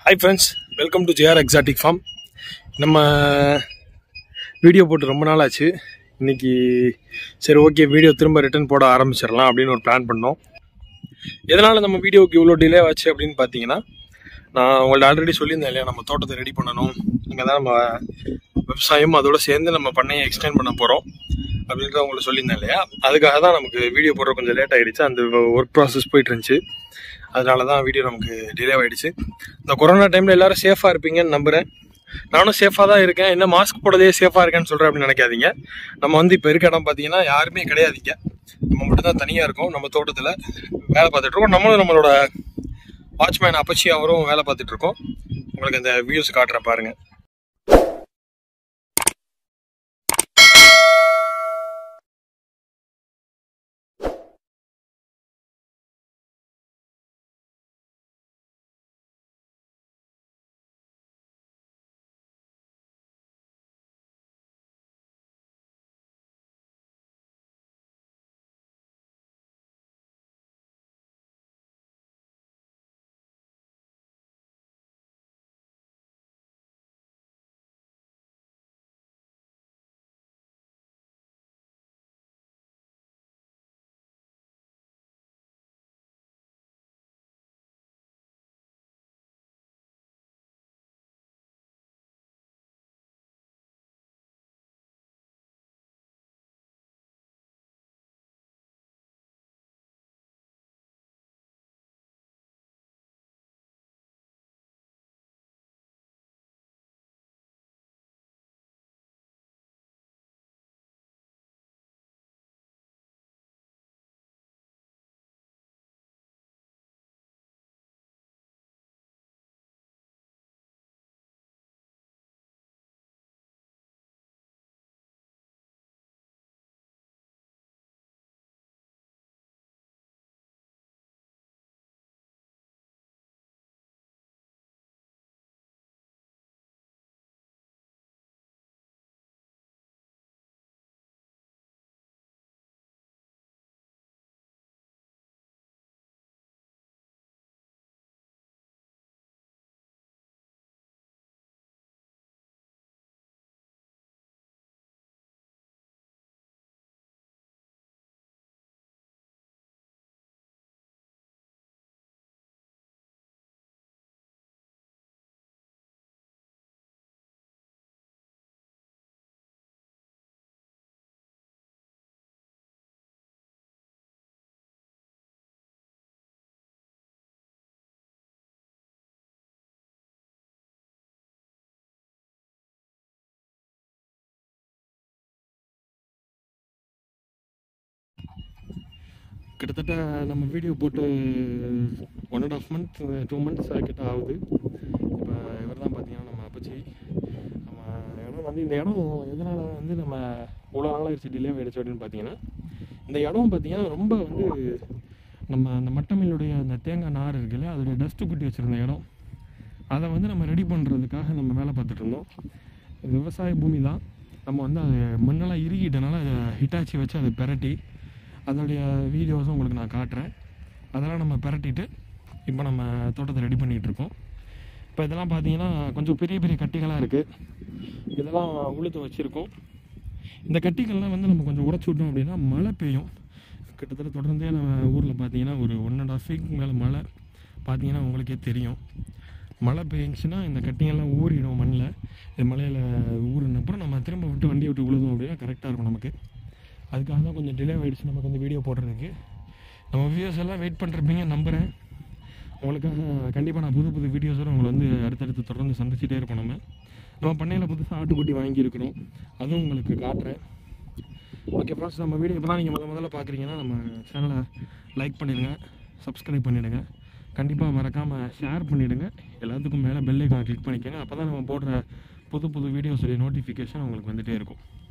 hi friends welcome to JR exotic farm நம்ம video போட்டு ரொம்ப நாள் ஆச்சு இன்னைக்கு சரி ஓகே வீடியோ திரும்ப ரிட்டர்ன் போட ஆரம்பிச்சிடலாம் அப்படின்னு ஒரு பிளான் பண்ணோம் எதனால் நம்ம வீடியோவுக்கு இவ்வளோ டிலே ஆச்சு அப்படின்னு பார்த்தீங்கன்னா நான் உங்கள்ட்ட ஆல்ரெடி சொல்லியிருந்தேன் இல்லையா நம்ம தோட்டத்தை ரெடி பண்ணணும் இங்கே தான் நம்ம விவசாயம் அதோட சேர்ந்து நம்ம பண்ணையை எக்ஸ்டெண்ட் பண்ண போகிறோம் அப்படின்றத உங்களுக்கு சொல்லியிருந்தேன் இல்லையா அதுக்காக தான் நமக்கு வீடியோ போடுற கொஞ்சம் லேட் ஆகிடுச்சு அந்த ஒர்க் ப்ராசஸ் போயிட்டு இருந்துச்சு அதனால தான் வீடியோ நமக்கு டிலே ஆகிடுச்சு இந்த கொரோனா டைமில் எல்லாரும் சேஃபாக இருப்பீங்கன்னு நம்புகிறேன் நானும் சேஃபாக தான் இருக்கேன் என்ன மாஸ்க் போடதே சேஃபாக இருக்கேன்னு சொல்கிறேன் அப்படின்னு நினைக்காதீங்க நம்ம வந்து இப்போ இருக்க இடம் பார்த்தீங்கன்னா யாருமே கிடையாதுங்க நம்ம மட்டும் தான் தனியாக இருக்கோம் நம்ம தோட்டத்தில் வேலை பார்த்துட்டு இருக்கோம் நம்மளும் நம்மளோட வாட்ச்மேன் அப்பச்சி அவரும் வேலை பார்த்துட்டு இருக்கோம் உங்களுக்கு அந்த வியூஸ் காட்டுறேன் பாருங்க கிட்டத்தட்ட நம்ம வீடியோ போட்டு one and half month two months கிட்ட ஆகுது இப்போ இவர் தான் பார்த்தீங்கன்னா நம்ம அப்பச்சி நம்ம இடம் வந்து இந்த இடம் எதனால் வந்து நம்ம இவ்வளோ நாளாக ஆயிடுச்சு டிலே ஆகிடுச்சு அப்படின்னு பார்த்தீங்கன்னா இந்த இடம் பார்த்தீங்கன்னா ரொம்ப வந்து நம்ம அந்த மட்டமில்லுடைய அந்த தேங்காய் நார் இருக்குல்ல அதோடைய டஸ்ட்டு குட்டி வச்சுருந்த இடம் அதை வந்து நம்ம ரெடி பண்ணுறதுக்காக நம்ம வேலை பார்த்துட்டு இருந்தோம் இது விவசாய பூமி தான் நம்ம வந்து அது மண்ணெல்லாம் இறுகிட்டனால அதை ஹிட்டாச்சி வச்சு அதை பெரட்டி அதோடைய வீடியோஸும் உங்களுக்கு நான் காட்டுறேன் அதெல்லாம் நம்ம பெரட்டிட்டு இப்போ நம்ம தோட்டத்தை ரெடி பண்ணிகிட்டு இருக்கோம் இப்போ இதெல்லாம் பார்த்தீங்கன்னா கொஞ்சம் பெரிய பெரிய கட்டிகளாக இருக்குது இதெல்லாம் உழுது வச்சுருக்கோம் இந்த கட்டிகள்லாம் வந்து நம்ம கொஞ்சம் உடச்சி விட்டோம் அப்படின்னா மழை பெய்யும் கிட்டத்தட்ட தொடர்ந்தே நம்ம ஊரில் பார்த்தீங்கன்னா ஒரு ஒன் அண்ட் ஆஃப் வீக் மேலே மழை பார்த்தீங்கன்னா உங்களுக்கே தெரியும் மழை பெய்ஞ்சுன்னா இந்த கட்டிங்கெல்லாம் ஊறிடும் மண்ணில் இது மழையில் ஊறினப்புறம் நம்ம திரும்ப விட்டு வண்டியை விட்டு விழுதும் அப்படின்னா கரெக்டாக இருக்கும் நமக்கு அதுக்காக தான் கொஞ்சம் டிலே ஆகிடுச்சு நமக்கு வந்து வீடியோ போடுறதுக்கு நம்ம வியூஸ் எல்லாம் வெயிட் பண்ணிருப்பீங்க நம்புகிறேன் உங்களுக்காக கண்டிப்பாக நான் புது புது வீடியோஸோட உங்களை வந்து அடுத்தடுத்து தொடர்ந்து சந்திச்சிட்டே இருப்போம் நம்ம நம்ம பண்ணையில் புதுசாக ஆட்டுக்குட்டி வாங்கியிருக்கிறோம் அதுவும் உங்களுக்கு காட்டுறேன் ஓகே ஃப்ரெண்ட்ஸ் நம்ம வீடியோ இப்போ தான் நீங்கள் முத முதல்ல பார்க்குறீங்கன்னா நம்ம சேனலை லைக் பண்ணிடுங்க சப்ஸ்கிரைப் பண்ணிவிடுங்க கண்டிப்பாக மறக்காமல் ஷேர் பண்ணிவிடுங்க எல்லாத்துக்கும் மேலே பெல் ஐக்கான் கிளிக் பண்ணிக்கோங்க அப்போ தான் நம்ம போடுற புது புது வீடியோஸுடைய நோட்டிஃபிகேஷன் உங்களுக்கு வந்துகிட்டே இருக்கும்